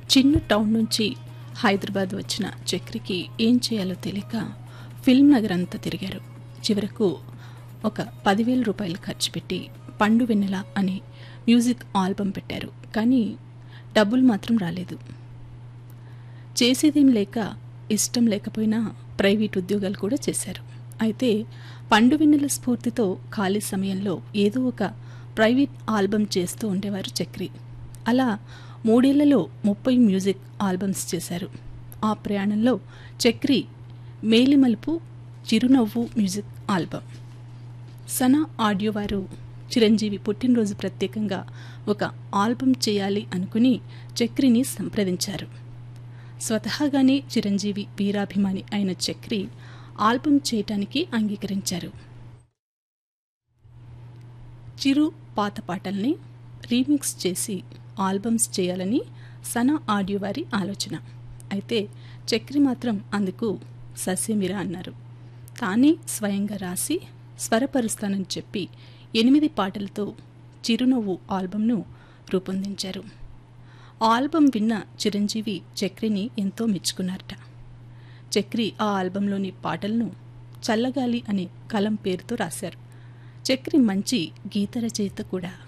చిన్న టౌన్ నుంచి హైదరాబాద్ వచ్చిన చక్రికి ఏం చేయాలో తెలియక ఫిల్మ్ నగర్ అంతా తిరిగారు చివరకు ఒక పదివేల రూపాయలు ఖర్చు పెట్టి పండు వెన్నెల అనే మ్యూజిక్ ఆల్బమ్ పెట్టారు కానీ డబ్బులు మాత్రం రాలేదు చేసేదేం లేక ఇష్టం లేకపోయినా ప్రైవేట్ ఉద్యోగాలు కూడా చేశారు అయితే పండు వెన్నెల స్ఫూర్తితో ఖాళీ సమయంలో ఏదో ఒక ప్రైవేట్ ఆల్బమ్ చేస్తూ ఉండేవారు చక్రి అలా మూడేళ్లలో ముప్పై మ్యూజిక్ ఆల్బమ్స్ చేశారు ఆ ప్రయాణంలో చక్రి మేలిమలుపు చిరునవ్వు మ్యూజిక్ ఆల్బమ్ సనా ఆడియో వారు చిరంజీవి పుట్టినరోజు ప్రత్యేకంగా ఒక ఆల్బమ్ చేయాలి అనుకుని చక్రిని సంప్రదించారు స్వతహాగానే చిరంజీవి వీరాభిమాని అయిన చక్రి ఆల్బమ్ చేయటానికి అంగీకరించారు చిరు పాత పాటల్ని రీమిక్స్ చేసి ఆల్బమ్స్ చేయాలని సనా ఆడియో వారి ఆలోచన అయితే చక్రి మాత్రం అందుకు సస్యమిరా అన్నారు తానే స్వయంగా రాసి స్వరపరుస్తానని చెప్పి ఎనిమిది పాటలతో చిరునవ్వు ఆల్బమ్ను రూపొందించారు ఆల్బమ్ విన్న చిరంజీవి చక్రిని ఎంతో మెచ్చుకున్నారట చక్రి ఆ ఆల్బంలోని పాటలను చల్లగాలి అనే కలం పేరుతో రాశారు చక్రి మంచి గీత రచయిత కూడా